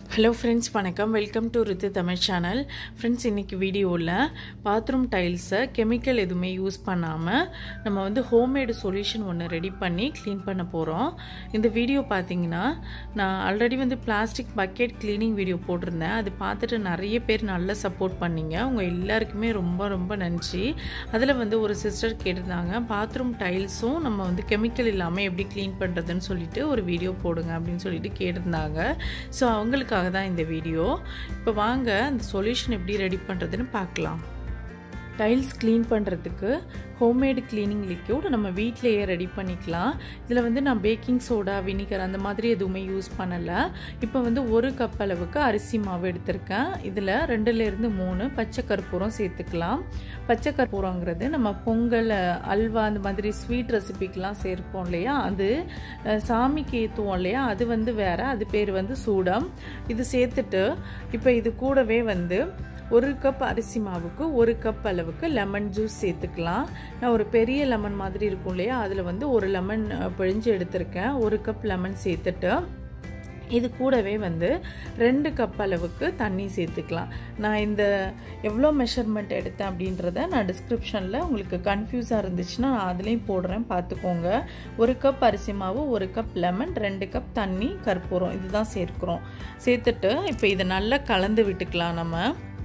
hello friends வணக்கம் welcome to Rithu Tamil channel friends இன்றைக்கி வீடியோவில் பாத்ரூம் டைல்ஸை கெமிக்கல் எதுவுமே யூஸ் பண்ணாமல் நம்ம வந்து ஹோம்மேடு சொல்யூஷன் ஒன்று ரெடி பண்ணி க்ளீன் பண்ண போகிறோம் இந்த வீடியோ பார்த்தீங்கன்னா நான் ஆல்ரெடி வந்து பிளாஸ்டிக் பக்கெட் க்ளீனிங் வீடியோ போட்டிருந்தேன் அது பார்த்துட்டு நிறைய பேர் நல்ல சப்போர்ட் பண்ணீங்க உங்கள் எல்லாருக்குமே ரொம்ப ரொம்ப நன்றி அதில் வந்து ஒரு சிஸ்டர் கேட்டிருந்தாங்க பாத்ரூம் டைல்ஸும் நம்ம வந்து கெமிக்கல் இல்லாமல் எப்படி க்ளீன் பண்ணுறதுன்னு சொல்லிட்டு ஒரு வீடியோ போடுங்க அப்படின்னு சொல்லிட்டு கேட்டிருந்தாங்க ஸோ அவங்களுக்காக தான் இந்த வீடியோ இப்போ வாங்க அந்த சொல்யூஷன் எப்படி ரெடி பண்ணுறதுன்னு பார்க்கலாம் டைல்ஸ் க்ளீன் பண்ணுறதுக்கு ஹோம்மேடு க்ளீனிங் லிக்யூட் நம்ம வீட்டிலையே ரெடி பண்ணிக்கலாம் இதில் வந்து நான் பேக்கிங் சோடா வினிகர் அந்த மாதிரி எதுவுமே யூஸ் பண்ணலை இப்போ வந்து ஒரு கப் அளவுக்கு அரிசி மாவு எடுத்திருக்கேன் இதில் ரெண்டுலேருந்து மூணு பச்சை கற்பூரம் சேர்த்துக்கலாம் பச்சை கற்பூரங்கிறது நம்ம பொங்கல் அல்வா அந்த மாதிரி ஸ்வீட் ரெசிபிக்கெலாம் சேர்ப்போம் இல்லையா அது சாமிக்கு ஏற்றுவோம் இல்லையா அது வந்து வேறு அது பேர் வந்து சூடம் இது சேர்த்துட்டு இப்போ இது கூடவே வந்து ஒரு கப் அரிசி மாவுக்கு ஒரு கப் அளவுக்கு லெமன் ஜூஸ் சேர்த்துக்கலாம் நான் ஒரு பெரிய லெமன் மாதிரி இருக்கும் இல்லையா அதில் வந்து ஒரு லெமன் பிழிஞ்சு எடுத்திருக்கேன் ஒரு கப் லெமன் சேர்த்துட்டு இது கூடவே வந்து ரெண்டு கப் அளவுக்கு தண்ணி சேர்த்துக்கலாம் நான் இந்த எவ்வளோ மெஷர்மெண்ட் எடுத்தேன் அப்படின்றத நான் டிஸ்கிரிப்ஷனில் உங்களுக்கு கன்ஃபியூஸாக இருந்துச்சுன்னா நான் அதுலேயும் போடுறேன் பார்த்துக்கோங்க ஒரு கப் அரிசி மாவு ஒரு கப் லெமன் ரெண்டு கப் தண்ணி கற்பூரம் இதுதான் சேர்க்குறோம் சேர்த்துட்டு இப்போ இதை நல்லா கலந்து விட்டுக்கலாம் நம்ம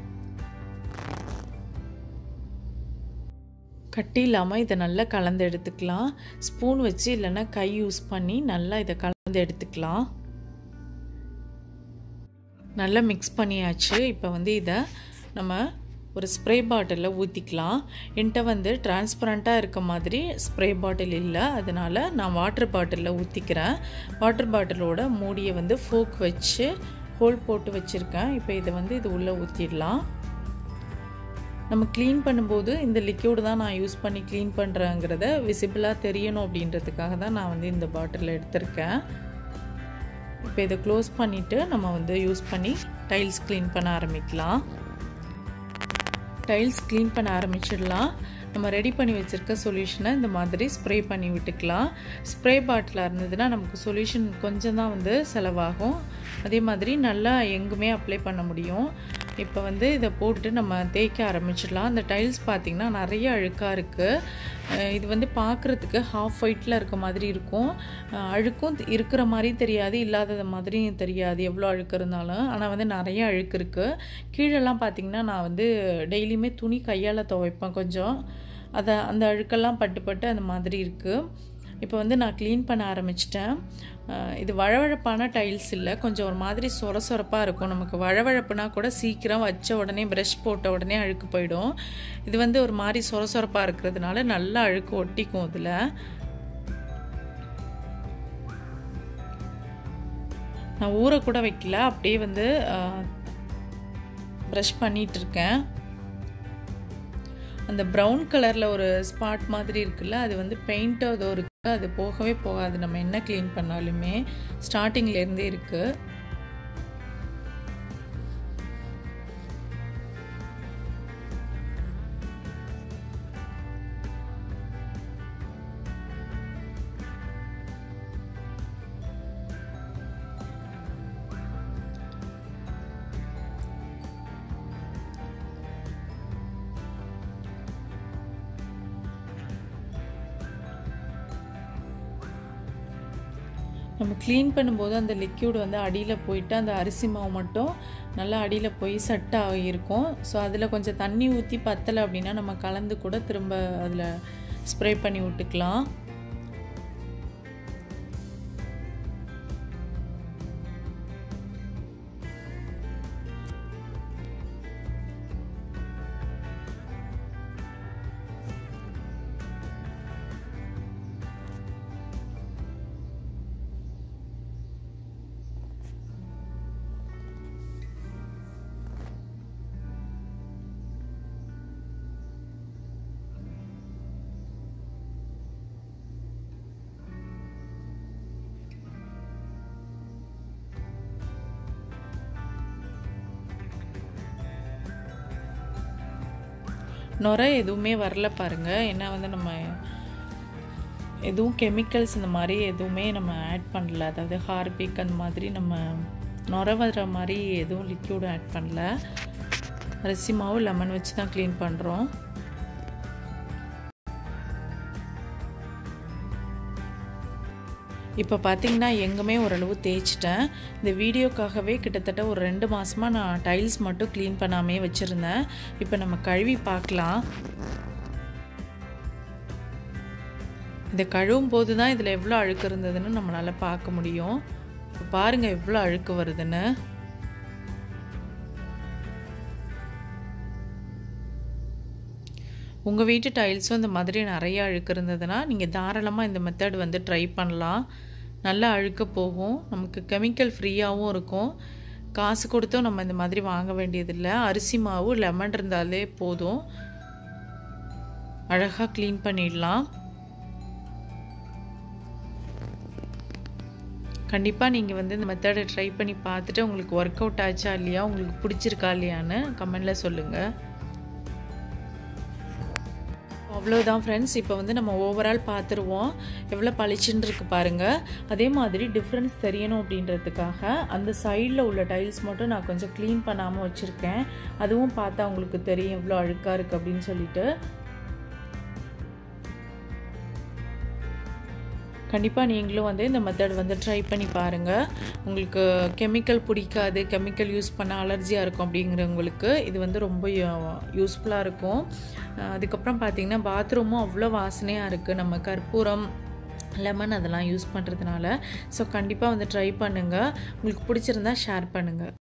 கட்டி இல்லாமல் இதை நல்லா கலந்து எடுத்துக்கலாம் ஸ்பூன் வச்சு இல்லைன்னா கை யூஸ் பண்ணி நல்லா இதை கலந்து எடுத்துக்கலாம் நல்லா மிக்ஸ் பண்ணியாச்சு இப்போ வந்து இதை நம்ம ஒரு ஸ்ப்ரே பாட்டிலில் ஊற்றிக்கலாம் என்கிட்ட வந்து டிரான்ஸ்பரண்ட்டாக இருக்க மாதிரி ஸ்ப்ரே பாட்டில் இல்லை அதனால் நான் வாட்டர் பாட்டிலில் ஊற்றிக்கிறேன் வாட்டர் பாட்டிலோட மூடியை வந்து ஃபோக் வச்சு ஹோல் போட்டு வச்சுருக்கேன் இப்போ இதை வந்து இது உள்ளே ஊற்றிடலாம் நம்ம க்ளீன் பண்ணும்போது இந்த லிக்யூடு தான் நான் யூஸ் பண்ணி க்ளீன் பண்ணுறேங்கிறத விசிபிளாக தெரியணும் அப்படின்றதுக்காக தான் நான் வந்து இந்த பாட்டில் எடுத்திருக்கேன் இப்போ இதை க்ளோஸ் பண்ணிவிட்டு நம்ம வந்து யூஸ் பண்ணி டைல்ஸ் க்ளீன் பண்ண ஆரம்பிக்கலாம் டைல்ஸ் க்ளீன் பண்ண ஆரம்பிச்சிடலாம் நம்ம ரெடி பண்ணி வச்சுருக்க சொல்யூஷனை இந்த மாதிரி ஸ்ப்ரே பண்ணி விட்டுக்கலாம் ஸ்ப்ரே பாட்டிலாக இருந்ததுன்னா நமக்கு சொல்யூஷன் கொஞ்சம் தான் வந்து செலவாகும் அதே மாதிரி நல்லா எங்குமே அப்ளை பண்ண முடியும் இப்போ வந்து இதை போட்டு நம்ம தேய்க்க ஆரம்பிச்சிடலாம் அந்த டைல்ஸ் பார்த்திங்கன்னா நிறைய அழுக்காக இருக்குது இது வந்து பார்க்குறதுக்கு ஹாஃப் ஒயிட்டில் இருக்க மாதிரி இருக்கும் அழுக்கும் இருக்கிற மாதிரி தெரியாது இல்லாதது மாதிரியும் தெரியாது எவ்வளோ அழுக்கு இருந்தாலும் ஆனால் வந்து நிறைய அழுக்கு இருக்குது கீழெல்லாம் பார்த்திங்கன்னா நான் வந்து டெய்லியுமே துணி கையால் துவைப்பேன் கொஞ்சம் அதை அந்த அழுக்கெல்லாம் பட்டு பட்டு அந்த மாதிரி இருக்குது இப்போ வந்து நான் க்ளீன் பண்ண ஆரம்பிச்சிட்டேன் இது வழவழப்பான டைல்ஸ் இல்லை கொஞ்சம் ஒரு மாதிரி சொர சொரப்பாக இருக்கும் நமக்கு வழவழப்புனா கூட சீக்கிரம் வச்ச உடனே ப்ரஷ் போட்ட உடனே அழுக்கு போயிடும் இது வந்து ஒரு மாதிரி சொர சொரப்பாக இருக்கிறதுனால நல்லா அழுக்கு ஒட்டிக்கும் இதில் நான் ஊற கூட வைக்கல அப்படியே வந்து ப்ரஷ் பண்ணிகிட்டு இருக்கேன் அந்த ப்ரௌன் கலரில் ஒரு ஸ்பாட் மாதிரி இருக்குல்ல அது வந்து பெயிண்ட்டோ ஏதோ இருக்குது அது போகவே போகாது நம்ம என்ன க்ளீன் பண்ணாலுமே ஸ்டார்டிங்லேருந்தே இருக்குது நம்ம க்ளீன் பண்ணும்போது அந்த லிக்யூட் வந்து அடியில் போயிட்டு அந்த அரிசி மாவு மட்டும் நல்லா அடியில் போய் செட் ஆகியிருக்கும் ஸோ அதில் கொஞ்சம் தண்ணி ஊற்றி பத்தலை அப்படின்னா நம்ம கலந்து கூட திரும்ப அதில் ஸ்ப்ரே பண்ணி விட்டுக்கலாம் நுரை எதுவுமே வரல பாருங்கள் ஏன்னா வந்து நம்ம எதுவும் கெமிக்கல்ஸ் இந்த மாதிரி எதுவுமே நம்ம ஆட் பண்ணல அதாவது ஹார்பிக் அந்த மாதிரி நம்ம நுர வர மாதிரி எதுவும் லிக்யூடும் ஆட் பண்ணல அரிசி மாவு லெமன் வச்சு தான் க்ளீன் பண்ணுறோம் இப்போ பார்த்தீங்கன்னா எங்குமே ஓரளவு தேய்ச்சிட்டேன் இந்த வீடியோக்காகவே கிட்டத்தட்ட ஒரு ரெண்டு மாதமாக நான் டைல்ஸ் மட்டும் க்ளீன் பண்ணாமே வச்சுருந்தேன் இப்போ நம்ம கழுவி பார்க்கலாம் இதை கழுவும் போது தான் இதில் எவ்வளோ அழுக்கு இருந்ததுன்னு நம்மளால் பார்க்க முடியும் இப்போ பாருங்கள் எவ்வளோ அழுக்கு வருதுன்னு உங்கள் வீட்டு டைல்ஸும் இந்த மாதிரி நிறைய அழுக்கு இருந்ததுன்னா நீங்கள் தாராளமாக இந்த மெத்தட் வந்து ட்ரை பண்ணலாம் நல்லா அழுக்க போகும் நமக்கு கெமிக்கல் ஃப்ரீயாகவும் இருக்கும் காசு கொடுத்தும் நம்ம இந்த மாதிரி வாங்க வேண்டியதில்லை அரிசி மாவு லெமன் இருந்தாலே போதும் அழகாக க்ளீன் பண்ணிடலாம் கண்டிப்பாக நீங்கள் வந்து இந்த மெத்தடை ட்ரை பண்ணி பார்த்துட்டு உங்களுக்கு ஒர்க் அவுட் ஆச்சா இல்லையா உங்களுக்கு பிடிச்சிருக்கா இல்லையான்னு கமெண்டில் சொல்லுங்கள் அவ்வளோதான் ஃப்ரெண்ட்ஸ் இப்போ வந்து நம்ம ஓவரால் பார்த்துருவோம் எவ்வளோ பளிச்சுன்னு இருக்கு பாருங்கள் அதே மாதிரி டிஃப்ரென்ஸ் தெரியணும் அப்படின்றதுக்காக அந்த சைடில் உள்ள டைல்ஸ் மட்டும் நான் கொஞ்சம் க்ளீன் பண்ணாமல் வச்சுருக்கேன் அதுவும் பார்த்தா உங்களுக்கு தெரியும் எவ்வளோ அழுக்காக இருக்குது அப்படின்னு சொல்லிட்டு கண்டிப்பாக நீங்களும் வந்து இந்த மெத்தட் வந்து ட்ரை பண்ணி பாருங்கள் உங்களுக்கு கெமிக்கல் பிடிக்காது கெமிக்கல் யூஸ் பண்ண அலர்ஜியாக இருக்கும் அப்படிங்கிறவங்களுக்கு இது வந்து ரொம்ப யூஸ்ஃபுல்லாக இருக்கும் அதுக்கப்புறம் பார்த்திங்கன்னா பாத்ரூமும் அவ்வளோ வாசனையாக இருக்குது நம்ம கற்பூரம் லெமன் அதெல்லாம் யூஸ் பண்ணுறதுனால ஸோ கண்டிப்பாக வந்து ட்ரை பண்ணுங்கள் உங்களுக்கு பிடிச்சிருந்தா ஷேர் பண்ணுங்கள்